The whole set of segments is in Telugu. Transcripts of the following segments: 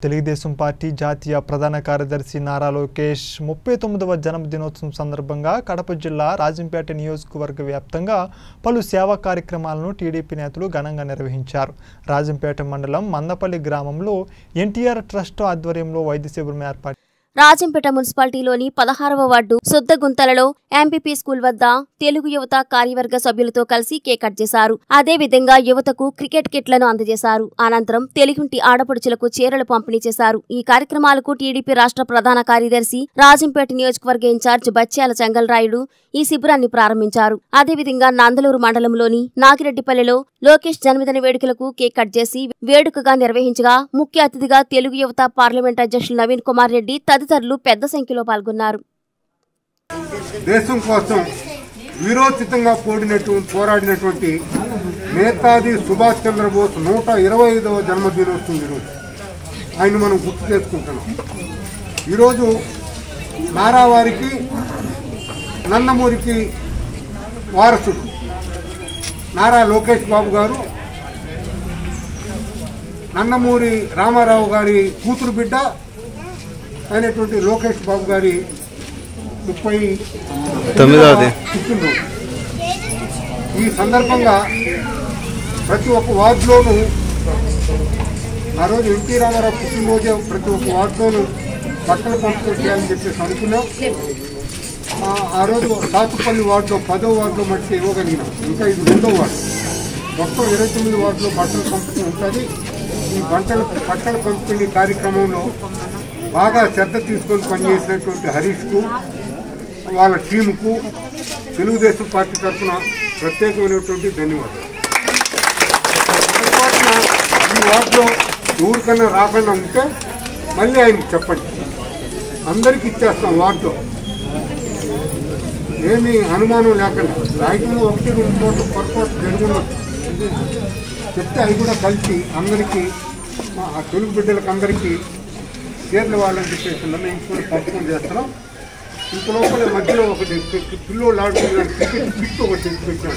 తెలుగుదేశం పార్టీ జాతీయ ప్రధాన కార్యదర్శి నారా లోకేష్ ముప్పై తొమ్మిదవ జన్మదినోత్సవం సందర్భంగా కడప జిల్లా రాజంపేట నియోజకవర్గ వ్యాప్తంగా పలు సేవా కార్యక్రమాలను టీడీపీ నేతలు ఘనంగా నిర్వహించారు రాజంపేట మండలం మందపల్లి గ్రామంలో ఎన్టీఆర్ ట్రస్ట్ ఆధ్వర్యంలో వైద్య శిబిరం ఏర్పాటు రాజంపేట మున్సిపాలిటీలోని పదహారవ వార్డు సొద్దగుంతలలో ఎంపీపీ స్కూల్ వద్ద తెలుగు యువత కార్యవర్గ సభ్యులతో కలిసి కేక్ కట్ చేశారు అదే విధంగా యువతకు క్రికెట్ కిట్లను అందజేశారు అనంతరం తెలుగుంటి ఆడపడుచులకు చీరలు పంపిణీ చేశారు ఈ కార్యక్రమాలకు టీడీపీ రాష్ట్ర ప్రధాన కార్యదర్శి రాజంపేట నియోజకవర్గ ఇన్ఛార్జ్ బచ్చాల చెంగల్రాయుడు ఈ శిబిరాన్ని ప్రారంభించారు అదేవిధంగా నందలూరు మండలంలోని నాగిరెడ్డిపల్లిలో లోకేష్ జన్మదిన వేడుకలకు కేక్ కట్ చేసి వేడుకగా నిర్వహించగా ముఖ్య అతిథిగా తెలుగు యువత పార్లమెంట్ అధ్యక్షులు నవీన్ కుమార్ రెడ్డి తదితరులు పెద్ద సంఖ్యలో పాల్గొన్నారు దేశం కోసం వీరోచితంగా పోడినటువంటి పోరాడినటువంటి నేతాజీ సుభాష్ చంద్రబోస్ నూట ఇరవై ఐదవ జన్మదినోత్సవం ఈరోజు ఆయన మనం గుర్తు చేసుకుంటున్నాం ఈరోజు నారావారికి నందమూరికి వారసుడు నారా లోకేష్ బాబు గారు నందమూరి రామారావు గారి కూతురు బిడ్డ అయినటువంటి లోకేష్ బాబు గారి ముప్పై తొమ్మిదవది. పుట్టినరోజు ఈ సందర్భంగా ప్రతి ఒక్క వార్డులోనూ ఆ రోజు ఎన్టీ రామారావు పుట్టినరోజే ప్రతి ఒక్క వార్డులోనూ బట్టలు పంపిణీ చేయాలని చెప్పేసి అనుకున్నాం ఆ- ఆ రోజు సాతుపల్లి వార్డులో పదో వార్డులో మట్టి ఇవ్వగలిగినాం ఇంకా ఇది రెండో వార్డు మొత్తం ఇరవై తొమ్మిది వార్డులో బట్టల పంపిణీ ఉంటుంది ఈ బట్టల బట్టల పంపిణీ కార్యక్రమంలో బాగా శ్రద్ధ తీసుకొని పనిచేసినటువంటి హరీష్కు వాళ్ళ టీముకు తెలుగుదేశం పార్టీ తరఫున ప్రత్యేకమైనటువంటి ధన్యవాదాలు పొరపాటున ఈ వార్డులో ఎవరికన్నా రాకుండా ఉంటే మళ్ళీ ఆయన చెప్పండి అందరికి ఇచ్చేస్తాం వార్డులో ఏమీ అనుమానం లేకుండా రాయటంలో ఒకటి రెండు చోట్ల పొరపాటు జరుగుతుంది చెప్తే అవి కూడా కలిసి అందరికీ మా ఆ తెలుగు బిడ్డలకు అందరికీ చీరలు వాళ్ళని చెప్పేసి నిర్ణయించుకొని పంపకం చేస్తున్నాం ఇంత లోపల మధ్యలో ఒకటి పిల్లోళ్ళు ఆడుకునే క్రికెట్ కిట్ ఒకటి తెచ్చి పెట్టాడు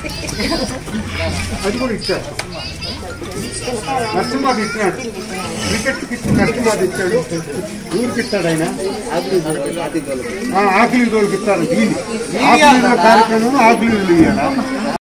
అది కూడా ఇచ్చారు నరసింహాకి ఇచ్చినాడు క్రికెట్ కిట్ నరసింహాకి ఇచ్చాడు ఊరికి ఇస్తాడు ఆయన ఆ, ఆకిలి తోలుకి ఇస్తారు దీన్ని ఆకిలి కార్యక్రమం ఆకిలి ఇవ్వాలి